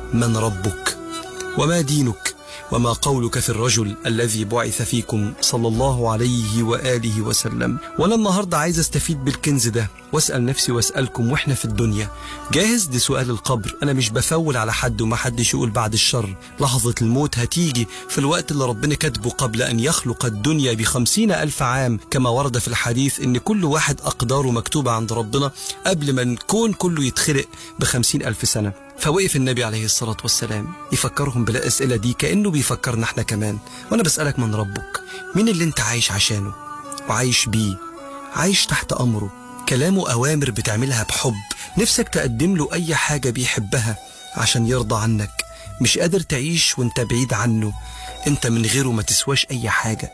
من ربك وما دينك وما قولك في الرجل الذي بعث فيكم صلى الله عليه وآله وسلم وأنا النهاردة عايز أستفيد بالكنز ده وأسأل نفسي وأسألكم وإحنا في الدنيا جاهز لسؤال القبر أنا مش بفول على حد وما حدش يقول بعد الشر لحظة الموت هتيجي في الوقت اللي ربنا كاتبه قبل أن يخلق الدنيا بخمسين ألف عام كما ورد في الحديث إن كل واحد أقداره مكتوبة عند ربنا قبل ما الكون كله يتخلق بخمسين ألف سنة فوقف النبي عليه الصلاة والسلام يفكرهم بالأسئلة دي كأنه بيفكرنا احنا كمان وأنا بسألك من ربك مين اللي انت عايش عشانه وعايش بيه عايش تحت أمره كلامه أوامر بتعملها بحب نفسك تقدم له أي حاجة بيحبها عشان يرضى عنك مش قادر تعيش وانت بعيد عنه انت من غيره ما تسواش أي حاجة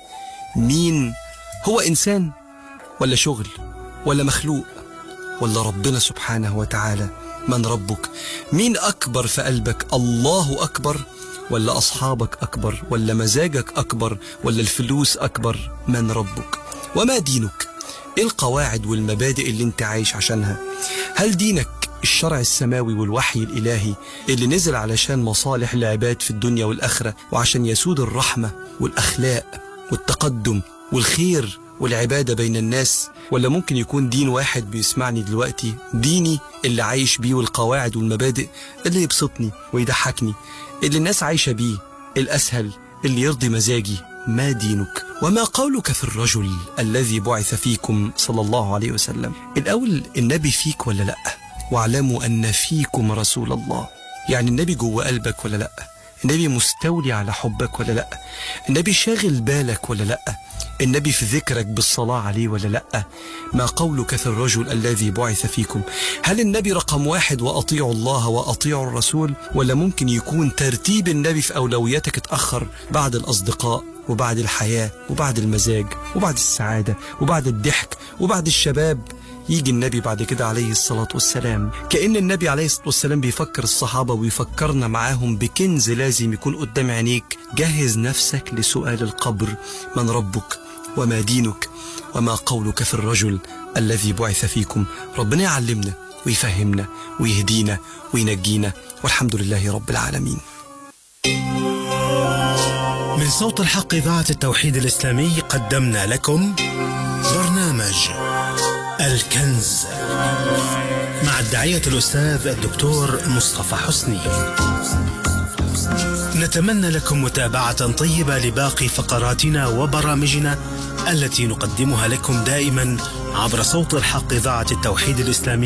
مين هو إنسان ولا شغل ولا مخلوق ولا ربنا سبحانه وتعالى من ربك مين أكبر في قلبك الله أكبر ولا أصحابك أكبر ولا مزاجك أكبر ولا الفلوس أكبر من ربك وما دينك إيه القواعد والمبادئ اللي انت عايش عشانها هل دينك الشرع السماوي والوحي الإلهي اللي نزل علشان مصالح العباد في الدنيا والآخرة وعشان يسود الرحمة والأخلاق والتقدم والخير والعبادة بين الناس ولا ممكن يكون دين واحد بيسمعني دلوقتي ديني اللي عايش بيه والقواعد والمبادئ اللي يبسطني ويضحكني اللي الناس عايشة بيه الأسهل اللي يرضي مزاجي ما دينك وما قولك في الرجل الذي بعث فيكم صلى الله عليه وسلم الأول النبي فيك ولا لأ واعلموا أن فيكم رسول الله يعني النبي جوه قلبك ولا لأ النبي مستولي على حبك ولا لأ النبي شاغل بالك ولا لأ النبي في ذكرك بالصلاة عليه ولا لأ ما قولك في الرجل الذي بعث فيكم هل النبي رقم واحد وأطيعوا الله وأطيعوا الرسول ولا ممكن يكون ترتيب النبي في أولوياتك اتأخر بعد الأصدقاء وبعد الحياة وبعد المزاج وبعد السعادة وبعد الضحك وبعد الشباب يجي النبي بعد كده عليه الصلاة والسلام كأن النبي عليه الصلاة والسلام بيفكر الصحابة ويفكرنا معاهم بكنز لازم يكون قدام عينيك جهز نفسك لسؤال القبر من ربك وما دينك وما قولك في الرجل الذي بعث فيكم ربنا يعلمنا ويفهمنا ويهدينا وينجينا والحمد لله رب العالمين من صوت الحق إذاعة التوحيد الإسلامي قدمنا لكم برنامج الكنز مع الداعية الأستاذ الدكتور مصطفى حسني نتمنى لكم متابعة طيبة لباقي فقراتنا وبرامجنا التي نقدمها لكم دائما عبر صوت الحق إذاعة التوحيد الإسلامي